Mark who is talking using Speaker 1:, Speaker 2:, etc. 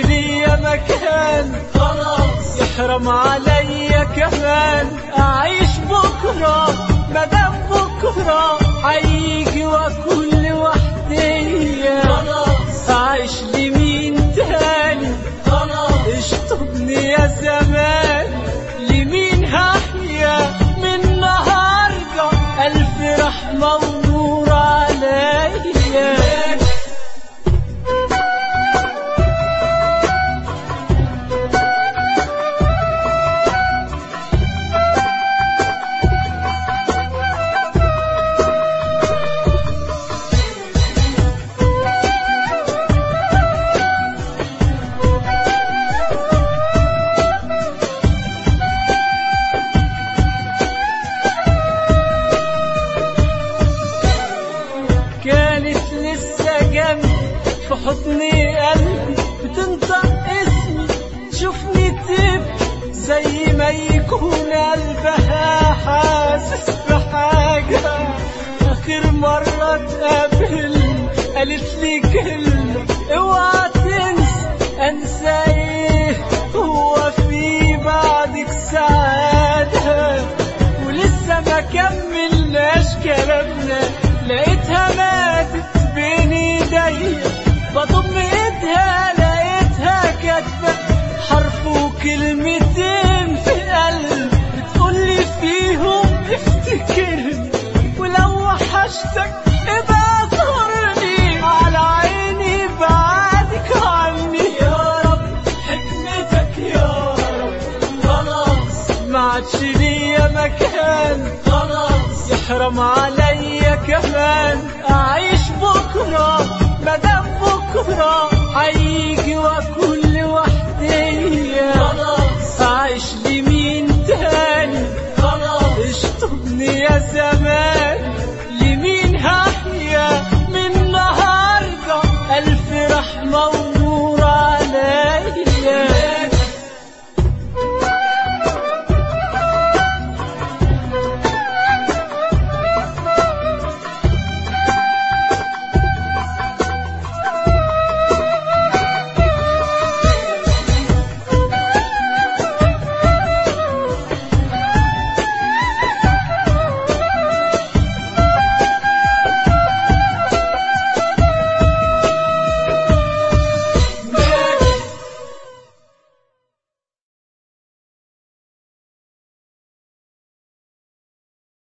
Speaker 1: ليا مكان خلاص يحرم عليا كمان اعيش بكره مدام بكره هيجي واكون لوحدي خلاص اعيش لمين تاني خلاص اشطبني يا زمان لمين هحيا من النهارده الف رحمه ونور عليا كانت لسه جنبي في حضني قلبي بتنطق اسمي تشوفني تبكي زي ما يكون قلبها حاسس بحاجة آخر مرة اتقابلنا قالت لي كلمة اوعى تنسى انسى ايه هو في بعدك سعادة ولسه ما كملناش كلامنا لقيتها ماتت بين ايديا بضم ايدها لقيتها كاتبه حرف وكلمتين في قلب بتقولي فيهم افتكرني ولو وحشتك ابقى زورني على عيني بعدك عني يا رب حكمتك يا رب خلاص ما عادش ليا مكان خلاص يحرم عليا كمان اعيش بكره مدام بكره هي